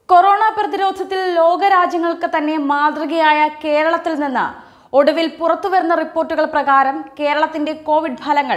corona പ്രതിരോധത്തിൽ ലോകരാജ്യങ്ങൾക്ക് തന്നെ മാതൃകയായ കേരളത്തിൽ നിന്ന് ഒടുവിൽ പുറത്തുവരുന്ന റിപ്പോർട്ടുകൾ പ്രകാരം കേരളത്തിന്റെ കോവിഡ് ഫലങ്ങൾ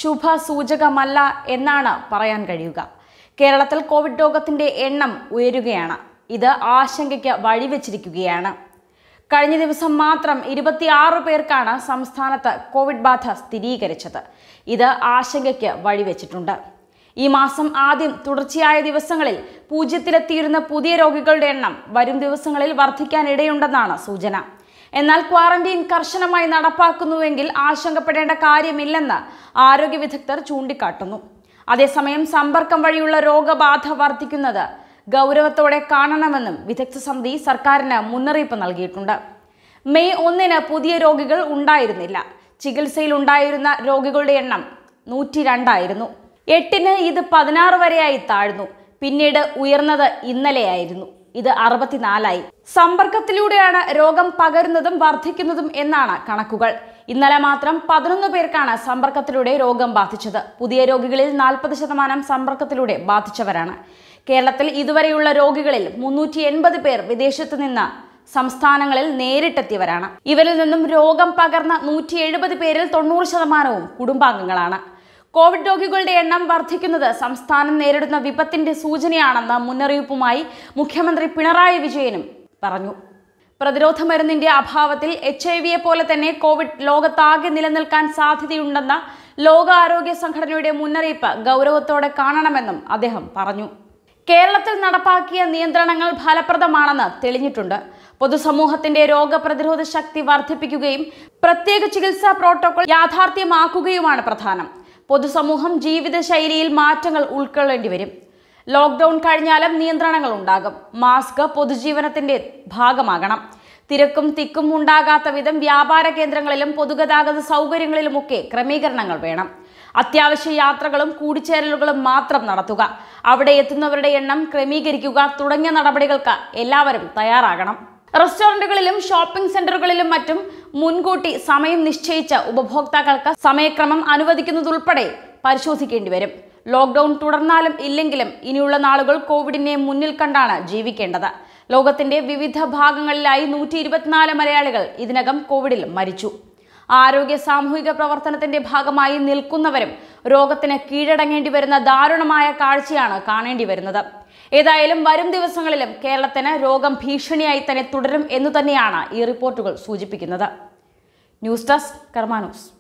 ശുഭസൂചകമല്ല എന്നാണ് പറയാൻ കഴിയുക കേരളത്തിൽ കോവിഡ് രോഗത്തിന്റെ എണ്ണം ഉയരുകയാണ് ഇത് ആശങ്കയ്ക്ക് വഴിവെച്ചിരിക്കുകയാണ് കഴിഞ്ഞ ദിവസം മാത്രം ഇരുപത്തിയാറ് പേർക്കാണ് സംസ്ഥാനത്ത് കോവിഡ് ബാധ സ്ഥിരീകരിച്ചത് ഇത് ആശങ്കയ്ക്ക് വഴിവെച്ചിട്ടുണ്ട് ഈ മാസം ആദ്യം തുടർച്ചയായ ദിവസങ്ങളിൽ പൂജ്യത്തിലെത്തിയിരുന്ന പുതിയ രോഗികളുടെ എണ്ണം വരും ദിവസങ്ങളിൽ വർദ്ധിക്കാനിടയുണ്ടെന്നാണ് സൂചന എന്നാൽ ക്വാറന്റീൻ കർശനമായി നടപ്പാക്കുന്നുവെങ്കിൽ ആശങ്കപ്പെടേണ്ട കാര്യമില്ലെന്ന് ആരോഗ്യ വിദഗ്ധർ ചൂണ്ടിക്കാട്ടുന്നു അതേസമയം സമ്പർക്കം വഴിയുള്ള രോഗബാധ വർദ്ധിക്കുന്നത് ഗൗരവത്തോടെ കാണണമെന്നും വിദഗ്ധ സമിതി സർക്കാരിന് മുന്നറിയിപ്പ് നൽകിയിട്ടുണ്ട് മെയ് ഒന്നിന് പുതിയ രോഗികൾ ഉണ്ടായിരുന്നില്ല ചികിത്സയിൽ ഉണ്ടായിരുന്ന രോഗികളുടെ എണ്ണം നൂറ്റി രണ്ടായിരുന്നു എട്ടിന് ഇത് പതിനാറ് വരെയായി താഴ്ന്നു പിന്നീട് ഉയർന്നത് ഇന്നലെയായിരുന്നു ഇത് അറുപത്തിനാലായി സമ്പർക്കത്തിലൂടെയാണ് രോഗം പകരുന്നതും വർദ്ധിക്കുന്നതും എന്നാണ് കണക്കുകൾ ഇന്നലെ മാത്രം പതിനൊന്ന് പേർക്കാണ് സമ്പർക്കത്തിലൂടെ രോഗം ബാധിച്ചത് പുതിയ രോഗികളിൽ നാൽപ്പത് ശതമാനം സമ്പർക്കത്തിലൂടെ ബാധിച്ചവരാണ് കേരളത്തിൽ ഇതുവരെയുള്ള രോഗികളിൽ മുന്നൂറ്റി എൺപത് പേർ വിദേശത്ത് നിന്ന് സംസ്ഥാനങ്ങളിൽ നേരിട്ടെത്തിയവരാണ് ഇവരിൽ നിന്നും രോഗം പകർന്ന നൂറ്റി എഴുപത് പേരിൽ തൊണ്ണൂറ് ശതമാനവും കുടുംബാംഗങ്ങളാണ് കോവിഡ് രോഗികളുടെ എണ്ണം വർദ്ധിക്കുന്നത് സംസ്ഥാനം നേരിടുന്ന വിപത്തിന്റെ സൂചനയാണെന്ന മുന്നറിയിപ്പുമായി മുഖ്യമന്ത്രി പിണറായി വിജയനും പറഞ്ഞു പ്രതിരോധ മരുന്നിന്റെ അഭാവത്തിൽ എച്ച് ഐ വിയെ പോലെ തന്നെ കോവിഡ് ലോകത്താകെ നിലനിൽക്കാൻ സാധ്യതയുണ്ടെന്ന ലോകാരോഗ്യ സംഘടനയുടെ മുന്നറിയിപ്പ് ഗൗരവത്തോടെ കാണണമെന്നും അദ്ദേഹം പറഞ്ഞു കേരളത്തിൽ നടപ്പാക്കിയ നിയന്ത്രണങ്ങൾ ഫലപ്രദമാണെന്ന് തെളിഞ്ഞിട്ടുണ്ട് പൊതുസമൂഹത്തിന്റെ രോഗപ്രതിരോധ ശക്തി വർദ്ധിപ്പിക്കുകയും പ്രത്യേക ചികിത്സാ പ്രോട്ടോകോൾ യാഥാർത്ഥ്യമാക്കുകയുമാണ് പ്രധാനം പൊതുസമൂഹം ജീവിതശൈലിയിൽ മാറ്റങ്ങൾ ഉൾക്കൊള്ളേണ്ടി വരും ലോക്ക്ഡൌൺ കഴിഞ്ഞാലും നിയന്ത്രണങ്ങൾ ഉണ്ടാകും മാസ്ക് പൊതുജീവനത്തിന്റെ ഭാഗമാകണം തിരക്കും തിക്കും ഉണ്ടാകാത്ത വിധം വ്യാപാര കേന്ദ്രങ്ങളിലും പൊതുഗതാഗത സൗകര്യങ്ങളിലുമൊക്കെ ക്രമീകരണങ്ങൾ വേണം അത്യാവശ്യ യാത്രകളും കൂടിച്ചേരലുകളും മാത്രം നടത്തുക അവിടെ എത്തുന്നവരുടെ എണ്ണം ക്രമീകരിക്കുക തുടങ്ങിയ നടപടികൾക്ക് എല്ലാവരും തയ്യാറാകണം റെസ്റ്റോറന്റുകളിലും ഷോപ്പിംഗ് സെന്ററുകളിലും മറ്റും മുൻകൂട്ടി സമയം നിശ്ചയിച്ച് ഉപഭോക്താക്കൾക്ക് സമയക്രമം അനുവദിക്കുന്നതുൾപ്പെടെ പരിശോധിക്കേണ്ടി വരും ലോക്ക്ഡൌൺ തുടർന്നാലും ഇല്ലെങ്കിലും ഇനിയുള്ള നാളുകൾ കോവിഡിനെ മുന്നിൽ കണ്ടാണ് ജീവിക്കേണ്ടത് ലോകത്തിന്റെ വിവിധ ഭാഗങ്ങളിലായി നൂറ്റി ഇരുപത്തിനാല് മലയാളികൾ ഇതിനകം കോവിഡിൽ മരിച്ചു ആരോഗ്യ സാമൂഹിക പ്രവർത്തനത്തിന്റെ ഭാഗമായി നിൽക്കുന്നവരും രോഗത്തിന് കീഴടങ്ങേണ്ടി വരുന്ന ദാരുണമായ കാഴ്ചയാണ് കാണേണ്ടി വരുന്നത് ഏതായാലും വരും ദിവസങ്ങളിലും കേരളത്തിന് രോഗം ഭീഷണിയായി തന്നെ തുടരും എന്നു തന്നെയാണ് ഈ റിപ്പോർട്ടുകൾ സൂചിപ്പിക്കുന്നത് ന്യൂസ് ഡെസ്ക് കർമാനൂസ്